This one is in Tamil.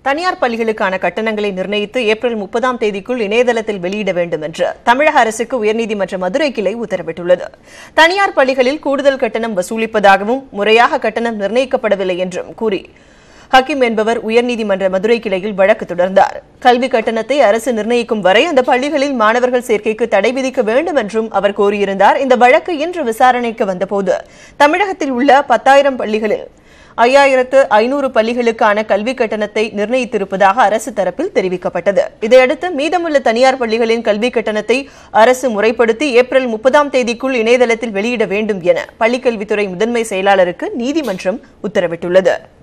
தனியார் பள்ளிகளுக்கான கட்டணங்களை நிர்ணயித்து ஏப்ரல் முப்பதாம் தேதிக்குள் இணையதளத்தில் வெளியிட வேண்டும் என்று தமிழக அரசுக்கு உயர்நீதிமன்ற மதுரை கிளை உத்தரவிட்டுள்ளது தனியார் பள்ளிகளில் கூடுதல் கட்டணம் வசூலிப்பதாகவும் முறையாக கட்டணம் நிர்ணயிக்கப்படவில்லை என்றும் கூறி ஹக்கீம் என்பவர் உயர்நீதிமன்ற மதுரை கிளையில் வழக்கு தொடர்ந்தார் கல்வி கட்டணத்தை அரசு நிர்ணயிக்கும் வரை அந்த பள்ளிகளில் மாணவர்கள் சேர்க்கைக்கு தடை விதிக்க வேண்டும் என்றும் அவர் கோரியிருந்தார் இந்த வழக்கு இன்று விசாரணைக்கு வந்தபோது தமிழகத்தில் உள்ள பத்தாயிரம் பள்ளிகளில் ஐயாயிரத்து ஐநூறு பள்ளிகளுக்கான கல்வி கட்டணத்தை நிர்ணயித்திருப்பதாக அரசு தரப்பில் தெரிவிக்கப்பட்டது இதையடுத்து மீதமுள்ள தனியார் பள்ளிகளின் கல்வி கட்டணத்தை அரசு முறைப்படுத்தி ஏப்ரல் முப்பதாம் தேதிக்குள் இணையதளத்தில் வெளியிட வேண்டும் என பள்ளிக்கல்வித்துறை முதன்மை செயலாளருக்கு நீதிமன்றம் உத்தரவிட்டுள்ளது